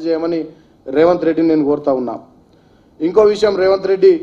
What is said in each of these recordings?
చేయమని రేవంత్ రెడ్డిని నేను కోరుతా ఉన్నా ఇంకో విషయం రేవంత్ రెడ్డి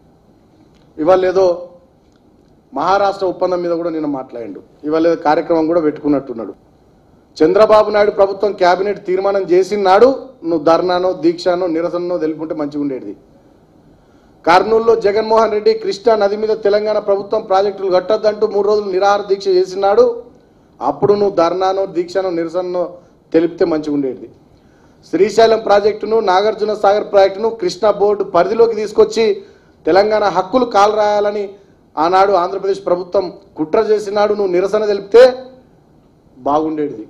ఇవాళ ఏదో మహారాష్ట్ర ఒప్పందం మీద కూడా నిన్న మాట్లాడిండు ఇవాళ ఏదో కార్యక్రమం కూడా పెట్టుకున్నట్టున్నాడు చంద్రబాబు నాయుడు ప్రభుత్వం కేబినెట్ తీర్మానం చేసినాడు నువ్వు ధర్నానో దీక్షనో నిరసననో తెలుపుంటే మంచిగా ఉండేది కర్నూలులో జగన్మోహన్ రెడ్డి కృష్ణా నది మీద తెలంగాణ ప్రభుత్వం ప్రాజెక్టులు కట్టొద్దంటూ మూడు రోజులు నిరాహార దీక్ష చేసినాడు అప్పుడు నువ్వు ధర్నానో దీక్షనో నిరసననో తెలిపితే మంచిగా ఉండేది శ్రీశైలం ప్రాజెక్టును నాగార్జున సాగర్ ప్రాజెక్టును కృష్ణా బోర్డు పరిధిలోకి తీసుకొచ్చి తెలంగాణ హక్కులు కాలరాయాలని ఆనాడు ఆంధ్రప్రదేశ్ ప్రభుత్వం కుట్ర చేసినాడు నువ్వు నిరసన తెలిపితే బాగుండేది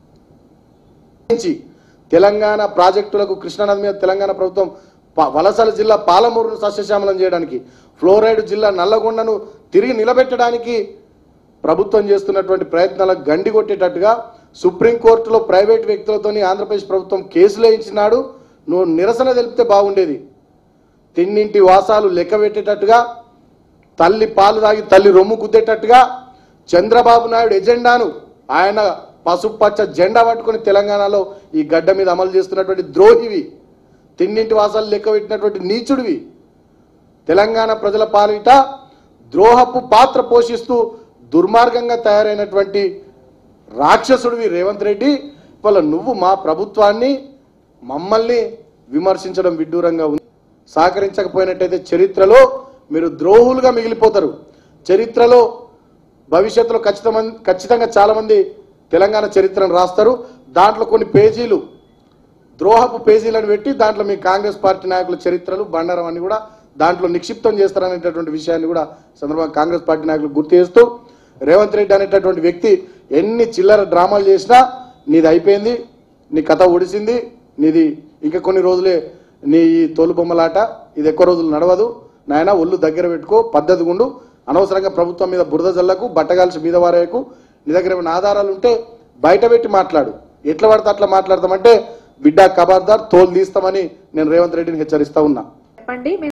నుంచి తెలంగాణ ప్రాజెక్టులకు కృష్ణానది మీద తెలంగాణ ప్రభుత్వం ప- వలసల జిల్లా పాలమూరును సస్యశ్యామలం చేయడానికి ఫ్లోరైడ్ జిల్లా నల్లగొండను తిరిగి నిలబెట్టడానికి ప్రభుత్వం చేస్తున్నటువంటి ప్రయత్నాలకు గండి కొట్టేటట్టుగా సుప్రీంకోర్టులో ప్రైవేట్ వ్యక్తులతోని ఆంధ్రప్రదేశ్ ప్రభుత్వం కేసులు వేయించినాడు నువ్వు నిరసన తెలిపితే బాగుండేది తిన్నింటి వాసాలు లెక్క పెట్టేటట్టుగా తల్లి పాలు తాగి తల్లి రొమ్ము కుద్దేటట్టుగా చంద్రబాబు నాయుడు ఎజెండాను ఆయన పసుపచ్చ జెండా పట్టుకొని తెలంగాణలో ఈ గడ్డ మీద అమలు చేస్తున్నటువంటి ద్రోహివి తిన్నింటి వాసాలు లెక్క పెట్టినటువంటి నీచుడివి తెలంగాణ ప్రజల పాలిట ద్రోహపు పాత్ర పోషిస్తూ దుర్మార్గంగా తయారైనటువంటి రాక్షసుడివి రేవంత్ రెడ్డి ఇవాళ నువ్వు మా ప్రభుత్వాన్ని మమ్మల్ని విమర్శించడం విడ్డూరంగా ఉంది సహకరించకపోయినట్టయితే చరిత్రలో మీరు ద్రోహులుగా మిగిలిపోతారు చరిత్రలో భవిష్యత్తులో ఖచ్చితంగా ఖచ్చితంగా చాలామంది తెలంగాణ చరిత్రను రాస్తారు దాంట్లో కొన్ని పేజీలు ద్రోహపు పేజీలను పెట్టి దాంట్లో మీ కాంగ్రెస్ పార్టీ నాయకుల చరిత్రలు బండారం అని కూడా దాంట్లో నిక్షిప్తం చేస్తారనేటటువంటి విషయాన్ని కూడా ఈ సందర్భంగా కాంగ్రెస్ పార్టీ నాయకులు గుర్తు చేస్తూ రేవంత్ రెడ్డి అనేటటువంటి వ్యక్తి ఎన్ని చిల్లర డ్రామాలు చేసినా నీది అయిపోయింది నీ కథ ఒడిసింది నీది ఇంకా కొన్ని రోజులే నీ ఈ తోలు బొమ్మలాట ఇది ఎక్కువ రోజులు నడవదు నాయన ఒళ్ళు దగ్గర పెట్టుకో పద్ధతి గుండు అనవసరంగా ప్రభుత్వం మీద బురద జల్లకు బట్టగాల్సి మీద వారేయకు నీ దగ్గర ఏమైనా ఆధారాలు ఉంటే బయట పెట్టి మాట్లాడు ఎట్లా పడితే అట్లా మాట్లాడతామంటే బిడ్డ ఖబర్దార్ తోలు తీస్తామని నేను రేవంత్ రెడ్డిని హెచ్చరిస్తా ఉన్నా చెప్పండి